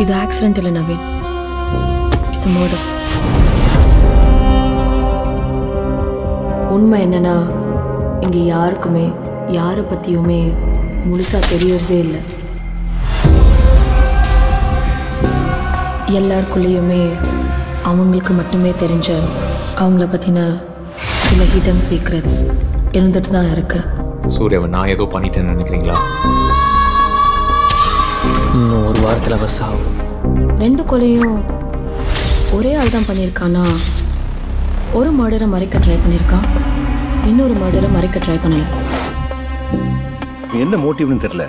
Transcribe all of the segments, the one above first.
இது ஆக்சிடென்ட் இல்லை Naveen it's murder உண்மை என்னன்னா இங்கே யாருக்குமே யாரை பற்றியுமே முழுசாக தெரியறதே இல்லை எல்லாருக்குள்ளேயுமே அவங்களுக்கு மட்டுமே தெரிஞ்ச அவங்கள பற்றின சில ஹிடன் சீக்ரெட்ஸ் இருந்துட்டு தான் இருக்கு சூர்யாவை நான் ஏதோ பண்ணிட்டேன்னு நினைக்கிறீங்களா இன்னும் ஒரு வாரத்தில் அவ சாவு ரெண்டு கொலையும் ஒரே ஆள் தான் பண்ணியிருக்கானா ஒரு மர்டரை மறைக்க ட்ரை பண்ணியிருக்கான் இன்னொரு மர்டரை மறைக்க ட்ரை பண்ணலை என்ன மோட்டிவ்னு தெரியல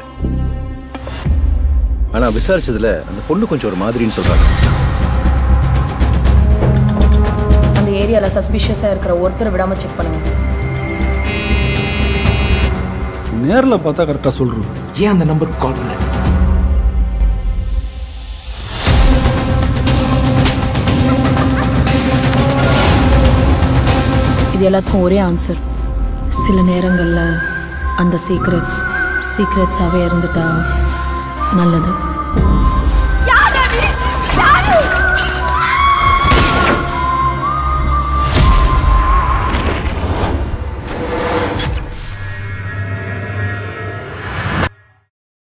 ஆனா விசாரிச்சதுல அந்த பொண்ணு கொஞ்சம் ஒரு மாதிரின்னு சொல்றாங்க அந்த ஏரியாவில் சஸ்பிஷியஸாக இருக்கிற ஒருத்தரை விடாமல் செக் பண்ணுங்க நேரில் பார்த்தா கரெக்டாக சொல்கிறோம் ஏன் அந்த நம்பருக்கு கால் பண்ண இது எல்லாத்துக்கும் ஒரே ஆன்சர் சில நேரங்களில் அந்த சீக்ரெட்ஸ் சீக்ரெட்ஸாகவே இருந்துட்டா நல்லது